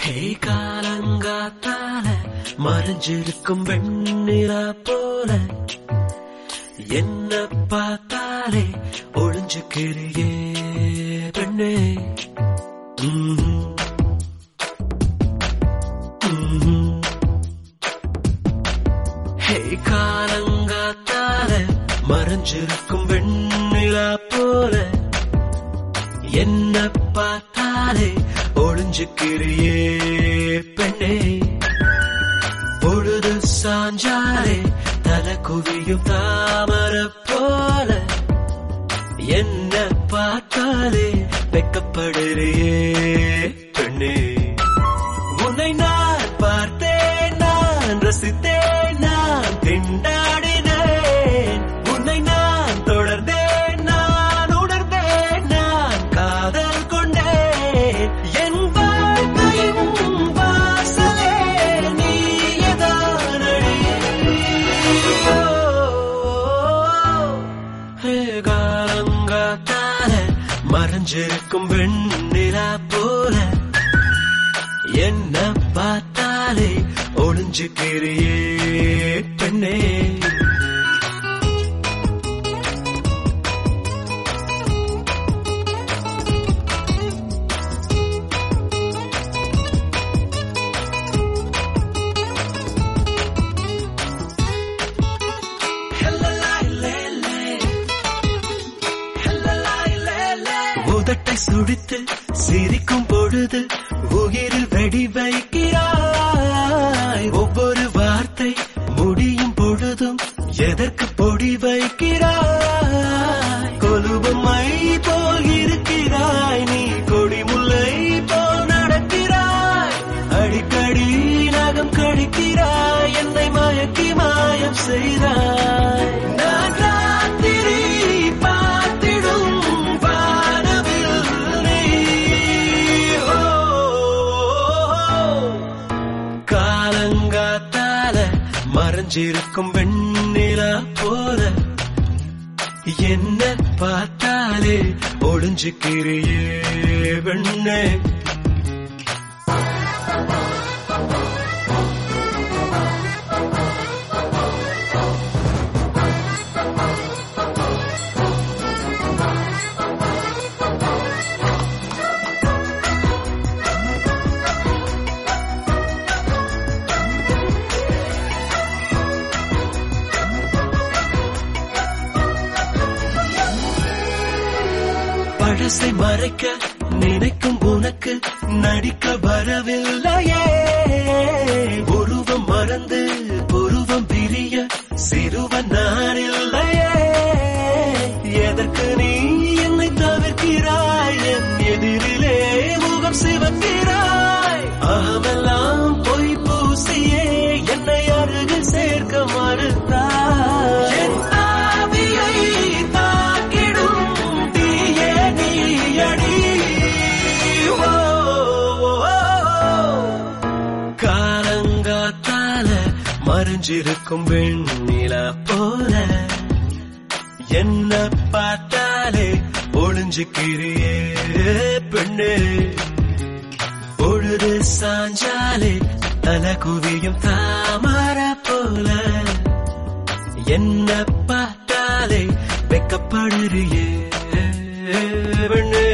ஹே காலங்காத்தால மறைஞ்சிருக்கும் வெண்ணிலா போல என்ன பார்த்தாலே ஒளிஞ்சுக்கிறியே பெண்ணே ம்ஹும். ம்ஹும். ஹே காலங்காத்தால மறைஞ்சிருக்கும் வெண்ணிலா போல என்ன பார்த்தாலே ஒளிஞ்சுக்கிறியே பெண்ணே பொழுது சாஞ்சாலே தலை குவியும் தாமர போல என்ன பார்த்தாலே வெக்கப்படுறியே பெண்ணே உன்னை நான் பார்த்தேன் நான் ரசித்தேன் நான் திண்டாடினேன் உன்னை நான் தொடர்ந்தேன் நான் உணர்ந்தேன் நான் காதல் கொண்டேன் என் வாழ்க்கையின் வாசலே நீயதானடி ஹே காலங்காத்தால மறைஞ்சிருக்கும் வெண்ணிலா போல என்ன பார்த்தாலே ஒளிஞ்சுக்கிறியே பெண்ணே உதட்டை சுடித்து சிரிக்கும் பொழுது உயிரில் வெடி வைக்கிறாய் ஒவ்வொரு வார்த்தை முடியும் பொழுதும் எதற்கு பொடி வைக்கிறாய் கொலுபமை போல் இருக்கிறாய் நீ கொடிமுல்லை போல் நடக்கிறாய் அடிக்கடி நகம் கடிக்கிறாய் என்னை மயக்கி மாயம் செய்தாய் நான் ராத்திரி பார்த்திடும் வானவில் நீ. ஓ, காலங்காத்தால மறைஞ்சிருக்கும் வெண்ணிலா போல என்ன பார்த்தாலே ஒளிஞ்சுக்கிறியே வெண்ணே பழசை மறைக்க நினைக்கும் உனக்கு நடிக்க வரவில்லையே உருவம் மறந்து உருவம் பிரிய சிறுவன் நான் இல்லையே எதற்கு நீ என்னை தவிர்க்கிறாய் என் எதிரிலே முகம் சிவக்கிறாய் அகமெல்லாம் பொய் பூசியே என்னை அருகில் சேர்க்க மறுத்தாய் என் ஆவியை தாக்கிடும் தீயே நீயடி ஓ, ஓ, ஓ. காலங்காத்தால மறைஞ்சிருக்கும் வெண்ணிலா போல என்ன பார்த்தாலே ஒளிஞ்சுக்கிறியே பெண்ணே பொழுது சாஞ்சாலே தலை குவியும் தாமர போல என்ன பார்த்தாலே வெக்கப்படுறியே பெண்ணே